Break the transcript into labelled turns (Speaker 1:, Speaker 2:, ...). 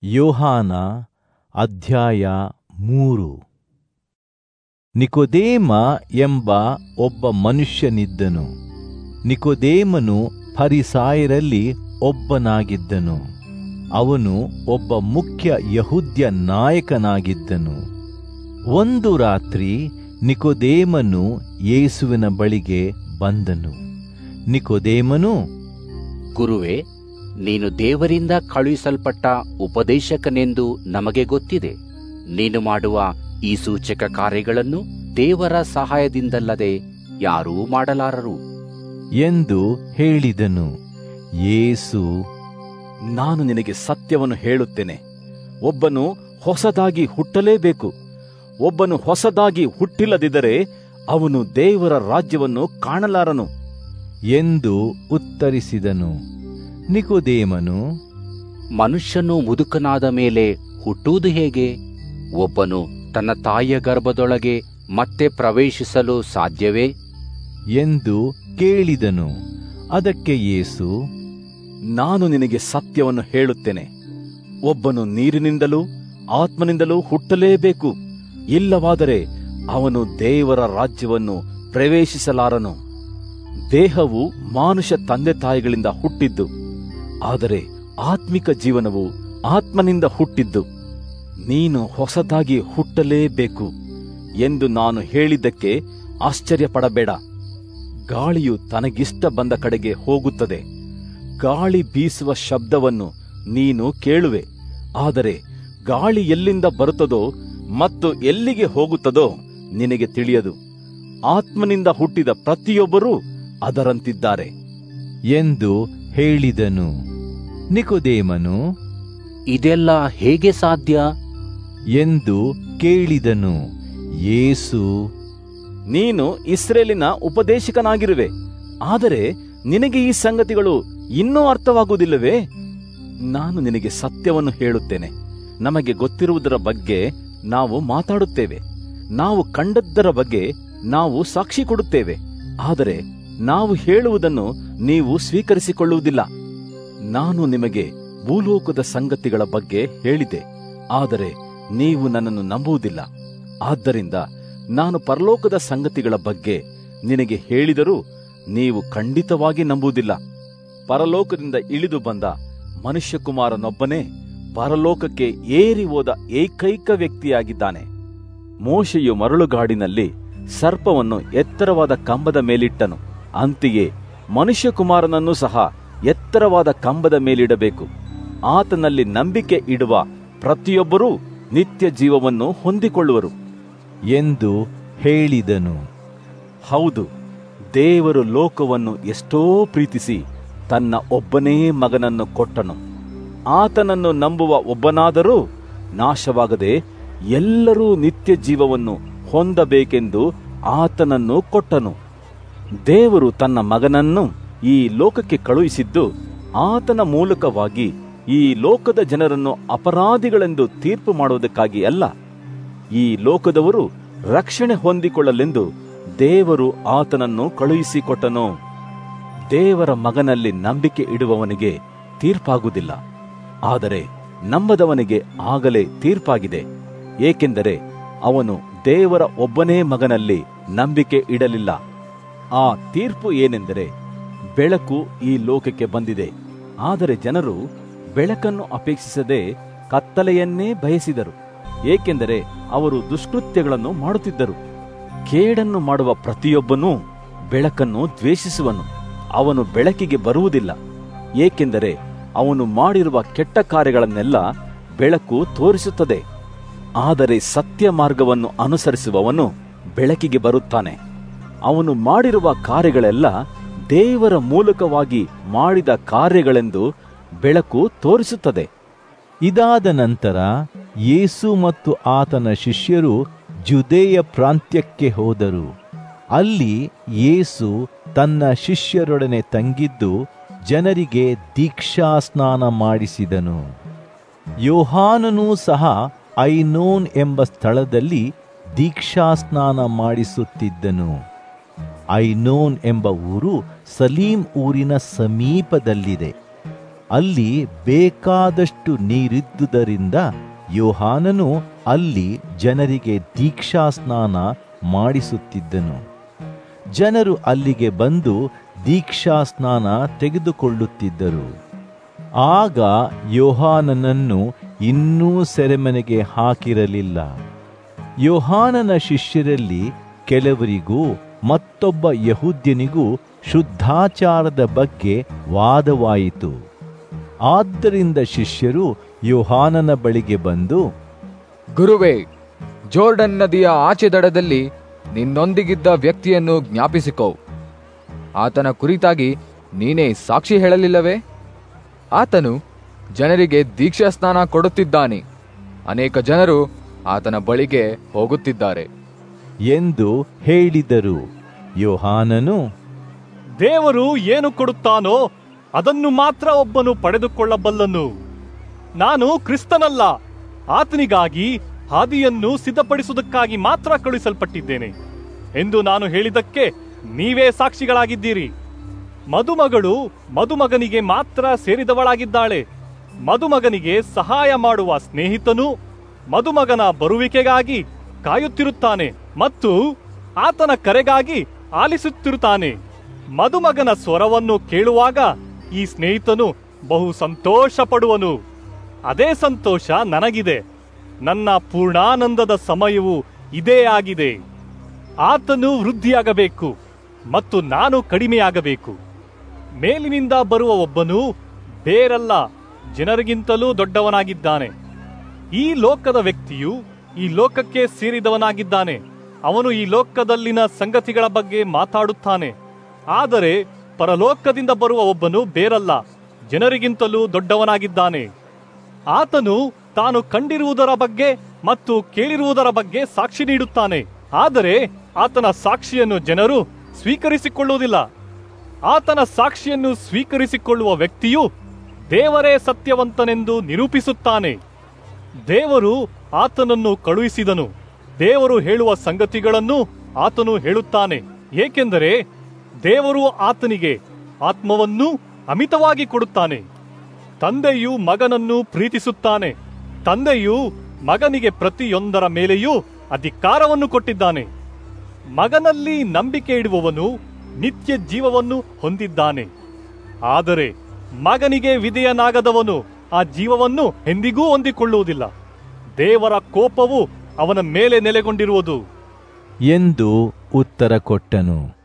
Speaker 1: ಯೋಹಾನ ಅಧ್ಯಾಯ ಮೂರು ನಿಕೋದೇಮ ಎಂಬ ಒಬ್ಬ ಮನುಷ್ಯನಿದ್ದನು ನಿಕೋದೇಮನು ಫರಿಸಾಯರಲ್ಲಿ ಒಬ್ಬನಾಗಿದ್ದನು ಅವನು ಒಬ್ಬ ಮುಖ್ಯ ಯಹುದ್ಯ ನಾಯಕನಾಗಿದ್ದನು ಒಂದು ರಾತ್ರಿ ನಿಕೋದೇಮನು ಯೇಸುವಿನ ಬಳಿಗೆ ಬಂದನು ನಿಕೋದೇಮನು
Speaker 2: ಗುರುವೇ ನೀನು ದೇವರಿಂದ ಕಳುಹಿಸಲ್ಪಟ್ಟ ಉಪದೇಶಕನೆಂದು ನಮಗೆ ಗೊತ್ತಿದೆ ನೀನು ಮಾಡುವ ಈ ಸೂಚಕ ಕಾರ್ಯಗಳನ್ನು ದೇವರ ಸಹಾಯದಿಂದಲ್ಲದೆ ಯಾರೂ ಮಾಡಲಾರರು
Speaker 1: ಎಂದು ಹೇಳಿದನು ಯೇಸು
Speaker 3: ನಾನು ನಿನಗೆ ಸತ್ಯವನ್ನು ಹೇಳುತ್ತೇನೆ ಒಬ್ಬನು ಹೊಸದಾಗಿ ಹುಟ್ಟಲೇಬೇಕು ಒಬ್ಬನು ಹೊಸದಾಗಿ ಹುಟ್ಟಿಲ್ಲದಿದ್ದರೆ ಅವನು ದೇವರ ರಾಜ್ಯವನ್ನು ಕಾಣಲಾರನು
Speaker 1: ಎಂದು ಉತ್ತರಿಸಿದನು ನಿಕೋದೇಮನು
Speaker 2: ಮನುಷ್ಯನು ಮುದುಕನಾದ ಮೇಲೆ ಹುಟ್ಟುವುದು ಹೇಗೆ ಒಬ್ಬನು ತನ್ನ ತಾಯಿಯ ಗರ್ಭದೊಳಗೆ ಮತ್ತೆ ಪ್ರವೇಶಿಸಲು ಸಾಧ್ಯವೇ
Speaker 1: ಎಂದು ಕೇಳಿದನು ಅದಕ್ಕೆ ಯೇಸು
Speaker 3: ನಾನು ನಿನಗೆ ಸತ್ಯವನ್ನು ಹೇಳುತ್ತೇನೆ ಒಬ್ಬನು ನೀರಿನಿಂದಲೂ ಆತ್ಮನಿಂದಲೂ ಹುಟ್ಟಲೇಬೇಕು ಇಲ್ಲವಾದರೆ ಅವನು ದೇವರ ರಾಜ್ಯವನ್ನು ಪ್ರವೇಶಿಸಲಾರನು ದೇಹವು ಮಾನುಷ ತಂದೆ ತಾಯಿಗಳಿಂದ ಹುಟ್ಟಿದ್ದು ಆದರೆ ಆತ್ಮಿಕ ಜೀವನವು ಆತ್ಮನಿಂದ ಹುಟ್ಟಿದ್ದು ನೀನು ಹೊಸದಾಗಿ ಹುಟ್ಟಲೇಬೇಕು ಎಂದು ನಾನು ಹೇಳಿದ್ದಕ್ಕೆ ಆಶ್ಚರ್ಯಪಡಬೇಡ ಗಾಳಿಯು ತನಗಿಷ್ಟ ಬಂದ ಕಡೆಗೆ ಹೋಗುತ್ತದೆ ಗಾಳಿ ಬೀಸುವ ಶಬ್ದವನ್ನು ನೀನು ಕೇಳುವೆ ಆದರೆ ಗಾಳಿ ಎಲ್ಲಿಂದ ಬರುತ್ತದೋ ಮತ್ತು ಎಲ್ಲಿಗೆ ಹೋಗುತ್ತದೋ ನಿನಗೆ ತಿಳಿಯದು ಆತ್ಮನಿಂದ ಹುಟ್ಟಿದ ಪ್ರತಿಯೊಬ್ಬರೂ ಅದರಂತಿದ್ದಾರೆ
Speaker 1: ಎಂದು ಹೇಳಿದನು ನಿಕೋದೇಮನು
Speaker 2: ಇದೆಲ್ಲ ಹೇಗೆ ಸಾಧ್ಯ
Speaker 1: ಎಂದು ಕೇಳಿದನು ಯೇಸು
Speaker 3: ನೀನು ಇಸ್ರೇಲಿನ ಉಪದೇಶಕನಾಗಿರುವೆ ಆದರೆ ನಿನಗೆ ಈ ಸಂಗತಿಗಳು ಇನ್ನೂ ಅರ್ಥವಾಗುವುದಿಲ್ಲವೇ ನಾನು ನಿನಗೆ ಸತ್ಯವನ್ನು ಹೇಳುತ್ತೇನೆ ನಮಗೆ ಗೊತ್ತಿರುವುದರ ಬಗ್ಗೆ ನಾವು ಮಾತಾಡುತ್ತೇವೆ ನಾವು ಕಂಡದ್ದರ ಬಗ್ಗೆ ನಾವು ಸಾಕ್ಷಿ ಕೊಡುತ್ತೇವೆ ಆದರೆ ನಾವು ಹೇಳುವುದನ್ನು ನೀವು ಸ್ವೀಕರಿಸಿಕೊಳ್ಳುವುದಿಲ್ಲ ನಾನು ನಿಮಗೆ ಭೂಲೋಕದ ಸಂಗತಿಗಳ ಬಗ್ಗೆ ಹೇಳಿದೆ ಆದರೆ ನೀವು ನನ್ನನ್ನು ನಂಬುವುದಿಲ್ಲ ಆದ್ದರಿಂದ ನಾನು ಪರಲೋಕದ ಸಂಗತಿಗಳ ಬಗ್ಗೆ ನಿನಗೆ ಹೇಳಿದರೂ ನೀವು ಖಂಡಿತವಾಗಿ ನಂಬುವುದಿಲ್ಲ ಪರಲೋಕದಿಂದ ಇಳಿದು ಬಂದ ಮನುಷ್ಯಕುಮಾರನೊಬ್ಬನೇ ಪರಲೋಕಕ್ಕೆ ಏರಿ ಹೋದ ಏಕೈಕ ವ್ಯಕ್ತಿಯಾಗಿದ್ದಾನೆ ಮೋಶೆಯು ಮರಳುಗಾಡಿನಲ್ಲಿ ಸರ್ಪವನ್ನು ಎತ್ತರವಾದ ಕಂಬದ ಮೇಲಿಟ್ಟನು ಅಂತೆಯೇ ಮನುಷ್ಯಕುಮಾರನನ್ನು ಸಹ ಎತ್ತರವಾದ ಕಂಬದ ಮೇಲಿಡಬೇಕು ಆತನಲ್ಲಿ ನಂಬಿಕೆ ಇಡುವ ಪ್ರತಿಯೊಬ್ಬರೂ ನಿತ್ಯ ಜೀವವನ್ನು ಹೊಂದಿಕೊಳ್ಳುವರು
Speaker 1: ಎಂದು ಹೇಳಿದನು
Speaker 3: ಹೌದು ದೇವರು ಲೋಕವನ್ನು ಎಷ್ಟೋ ಪ್ರೀತಿಸಿ ತನ್ನ ಒಬ್ಬನೇ ಮಗನನ್ನು ಕೊಟ್ಟನು ಆತನನ್ನು ನಂಬುವ ಒಬ್ಬನಾದರೂ ನಾಶವಾಗದೆ ಎಲ್ಲರೂ ನಿತ್ಯ ಜೀವವನ್ನು ಹೊಂದಬೇಕೆಂದು ಆತನನ್ನು ಕೊಟ್ಟನು ದೇವರು ತನ್ನ ಮಗನನ್ನು ಈ ಲೋಕಕ್ಕೆ ಕಳುಹಿಸಿದ್ದು ಆತನ ಮೂಲಕವಾಗಿ ಈ ಲೋಕದ ಜನರನ್ನು ಅಪರಾಧಿಗಳೆಂದು ತೀರ್ಪು ಮಾಡುವುದಕ್ಕಾಗಿ ಅಲ್ಲ ಈ ಲೋಕದವರು ರಕ್ಷಣೆ ಹೊಂದಿಕೊಳ್ಳಲೆಂದು ದೇವರು ಆತನನ್ನು ಕಳುಹಿಸಿಕೊಟ್ಟನು ದೇವರ ಮಗನಲ್ಲಿ ನಂಬಿಕೆ ಇಡುವವನಿಗೆ ತೀರ್ಪಾಗುವುದಿಲ್ಲ ಆದರೆ ನಂಬದವನಿಗೆ ಆಗಲೇ ತೀರ್ಪಾಗಿದೆ ಏಕೆಂದರೆ ಅವನು ದೇವರ ಒಬ್ಬನೇ ಮಗನಲ್ಲಿ ನಂಬಿಕೆ ಇಡಲಿಲ್ಲ ಆ ತೀರ್ಪು ಏನೆಂದರೆ ಬೆಳಕು ಈ ಲೋಕಕ್ಕೆ ಬಂದಿದೆ ಆದರೆ ಜನರು ಬೆಳಕನ್ನು ಅಪೇಕ್ಷಿಸದೆ ಕತ್ತಲೆಯನ್ನೇ ಬಯಸಿದರು ಏಕೆಂದರೆ ಅವರು ದುಷ್ಕೃತ್ಯಗಳನ್ನು ಮಾಡುತ್ತಿದ್ದರು ಕೇಡನ್ನು ಮಾಡುವ ಪ್ರತಿಯೊಬ್ಬನೂ ಬೆಳಕನ್ನು ದ್ವೇಷಿಸುವನು ಅವನು ಬೆಳಕಿಗೆ ಬರುವುದಿಲ್ಲ ಏಕೆಂದರೆ ಅವನು ಮಾಡಿರುವ ಕೆಟ್ಟ ಕಾರ್ಯಗಳನ್ನೆಲ್ಲ ಬೆಳಕು ತೋರಿಸುತ್ತದೆ ಆದರೆ ಸತ್ಯ ಮಾರ್ಗವನ್ನು ಅನುಸರಿಸುವವನು ಬೆಳಕಿಗೆ ಬರುತ್ತಾನೆ ಅವನು ಮಾಡಿರುವ ಕಾರ್ಯಗಳೆಲ್ಲ ದೇವರ ಮೂಲಕವಾಗಿ ಮಾಡಿದ ಕಾರ್ಯಗಳೆಂದು ಬೆಳಕು ತೋರಿಸುತ್ತದೆ
Speaker 1: ಇದಾದ ನಂತರ ಯೇಸು ಮತ್ತು ಆತನ ಶಿಷ್ಯರು ಜುದೇಯ ಪ್ರಾಂತ್ಯಕ್ಕೆ ಹೋದರು ಅಲ್ಲಿ ಯೇಸು ತನ್ನ ಶಿಷ್ಯರೊಡನೆ ತಂಗಿದ್ದು ಜನರಿಗೆ ದೀಕ್ಷಾಸ್ನಾನ ಮಾಡಿಸಿದನು ಯೋಹಾನನೂ ಸಹ ಐನೋನ್ ಎಂಬ ಸ್ಥಳದಲ್ಲಿ ದೀಕ್ಷಾಸ್ನಾನ ಮಾಡಿಸುತ್ತಿದ್ದನು ಐನೋನ್ ಎಂಬ ಊರು ಸಲೀಂ ಊರಿನ ಸಮೀಪದಲ್ಲಿದೆ ಅಲ್ಲಿ ಬೇಕಾದಷ್ಟು ನೀರಿದ್ದುದರಿಂದ ಯೋಹಾನನು ಅಲ್ಲಿ ಜನರಿಗೆ ದೀಕ್ಷಾಸ್ನಾನ ಮಾಡಿಸುತ್ತಿದ್ದನು ಜನರು ಅಲ್ಲಿಗೆ ಬಂದು ದೀಕ್ಷಾಸ್ನಾನ ತೆಗೆದುಕೊಳ್ಳುತ್ತಿದ್ದರು ಆಗ ಯೋಹಾನನನ್ನು ಇನ್ನೂ ಸೆರೆಮನೆಗೆ ಹಾಕಿರಲಿಲ್ಲ ಯೋಹಾನನ ಶಿಷ್ಯರಲ್ಲಿ ಕೆಲವರಿಗೂ ಮತ್ತೊಬ್ಬ ಯಹೂದ್ಯನಿಗೂ ಶುದ್ಧಾಚಾರದ ಬಗ್ಗೆ ವಾದವಾಯಿತು ಆದ್ದರಿಂದ ಶಿಷ್ಯರು ಯೋಹಾನನ ಬಳಿಗೆ ಬಂದು
Speaker 4: ಗುರುವೇ ಜೋರ್ಡನ್ ನದಿಯ ಆಚೆ ದಡದಲ್ಲಿ ನಿನ್ನೊಂದಿಗಿದ್ದ ವ್ಯಕ್ತಿಯನ್ನು ಜ್ಞಾಪಿಸಿಕೋ ಆತನ ಕುರಿತಾಗಿ ನೀನೇ ಸಾಕ್ಷಿ ಹೇಳಲಿಲ್ಲವೇ ಆತನು ಜನರಿಗೆ ದೀಕ್ಷಾ ಸ್ನಾನ ಕೊಡುತ್ತಿದ್ದಾನೆ ಅನೇಕ ಜನರು ಆತನ ಬಳಿಗೆ ಹೋಗುತ್ತಿದ್ದಾರೆ
Speaker 1: ಎಂದು ಹೇಳಿದರು ಯೋಹಾನನು
Speaker 5: ದೇವರು ಏನು ಕೊಡುತ್ತಾನೋ ಅದನ್ನು ಮಾತ್ರ ಒಬ್ಬನು ಪಡೆದುಕೊಳ್ಳಬಲ್ಲನು ನಾನು ಕ್ರಿಸ್ತನಲ್ಲ ಆತನಿಗಾಗಿ ಹಾದಿಯನ್ನು ಸಿದ್ಧಪಡಿಸುವುದಕ್ಕಾಗಿ ಮಾತ್ರ ಕಳುಹಿಸಲ್ಪಟ್ಟಿದ್ದೇನೆ ಎಂದು ನಾನು ಹೇಳಿದ್ದಕ್ಕೆ ನೀವೇ ಸಾಕ್ಷಿಗಳಾಗಿದ್ದೀರಿ ಮದುಮಗಳು ಮದುಮಗನಿಗೆ ಮಾತ್ರ ಸೇರಿದವಳಾಗಿದ್ದಾಳೆ ಮದುಮಗನಿಗೆ ಸಹಾಯ ಮಾಡುವ ಸ್ನೇಹಿತನು ಮದುಮಗನ ಬರುವಿಕೆಗಾಗಿ ಕಾಯುತ್ತಿರುತ್ತಾನೆ ಮತ್ತು ಆತನ ಕರೆಗಾಗಿ ಆಲಿಸುತ್ತಿರುತ್ತಾನೆ ಮದುಮಗನ ಸ್ವರವನ್ನು ಕೇಳುವಾಗ ಈ ಸ್ನೇಹಿತನು ಬಹು ಸಂತೋಷ ಪಡುವನು ಅದೇ ಸಂತೋಷ ನನಗಿದೆ ನನ್ನ ಪೂರ್ಣಾನಂದದ ಸಮಯವು ಇದೇ ಆಗಿದೆ ಆತನು ವೃದ್ಧಿಯಾಗಬೇಕು ಮತ್ತು ನಾನು ಕಡಿಮೆಯಾಗಬೇಕು ಮೇಲಿನಿಂದ ಬರುವ ಒಬ್ಬನು ಬೇರಲ್ಲ ಜನರಿಗಿಂತಲೂ ದೊಡ್ಡವನಾಗಿದ್ದಾನೆ ಈ ಲೋಕದ ವ್ಯಕ್ತಿಯು ಈ ಲೋಕಕ್ಕೆ ಸೇರಿದವನಾಗಿದ್ದಾನೆ ಅವನು ಈ ಲೋಕದಲ್ಲಿನ ಸಂಗತಿಗಳ ಬಗ್ಗೆ ಮಾತಾಡುತ್ತಾನೆ ಆದರೆ ಪರಲೋಕದಿಂದ ಬರುವ ಒಬ್ಬನು ಬೇರಲ್ಲ ಜನರಿಗಿಂತಲೂ ದೊಡ್ಡವನಾಗಿದ್ದಾನೆ ಆತನು ತಾನು ಕಂಡಿರುವುದರ ಬಗ್ಗೆ ಮತ್ತು ಕೇಳಿರುವುದರ ಬಗ್ಗೆ ಸಾಕ್ಷಿ ನೀಡುತ್ತಾನೆ ಆದರೆ ಆತನ ಸಾಕ್ಷಿಯನ್ನು ಜನರು ಸ್ವೀಕರಿಸಿಕೊಳ್ಳುವುದಿಲ್ಲ ಆತನ ಸಾಕ್ಷಿಯನ್ನು ಸ್ವೀಕರಿಸಿಕೊಳ್ಳುವ ವ್ಯಕ್ತಿಯು ದೇವರೇ ಸತ್ಯವಂತನೆಂದು ನಿರೂಪಿಸುತ್ತಾನೆ ದೇವರು ಆತನನ್ನು ಕಳುಹಿಸಿದನು ದೇವರು ಹೇಳುವ ಸಂಗತಿಗಳನ್ನು ಆತನು ಹೇಳುತ್ತಾನೆ ಏಕೆಂದರೆ ದೇವರು ಆತನಿಗೆ ಆತ್ಮವನ್ನು ಅಮಿತವಾಗಿ ಕೊಡುತ್ತಾನೆ ತಂದೆಯು ಮಗನನ್ನು ಪ್ರೀತಿಸುತ್ತಾನೆ ತಂದೆಯು ಮಗನಿಗೆ ಪ್ರತಿಯೊಂದರ ಮೇಲೆಯೂ ಅಧಿಕಾರವನ್ನು ಕೊಟ್ಟಿದ್ದಾನೆ ಮಗನಲ್ಲಿ ನಂಬಿಕೆ ಇಡುವವನು ನಿತ್ಯ ಜೀವವನ್ನು ಹೊಂದಿದ್ದಾನೆ ಆದರೆ ಮಗನಿಗೆ ವಿಧೇಯನಾಗದವನು ಆ ಜೀವವನ್ನು ಎಂದಿಗೂ ಹೊಂದಿಕೊಳ್ಳುವುದಿಲ್ಲ ದೇವರ ಕೋಪವು ಅವನ ಮೇಲೆ ನೆಲೆಗೊಂಡಿರುವುದು
Speaker 1: ಎಂದು ಉತ್ತರ ಕೊಟ್ಟನು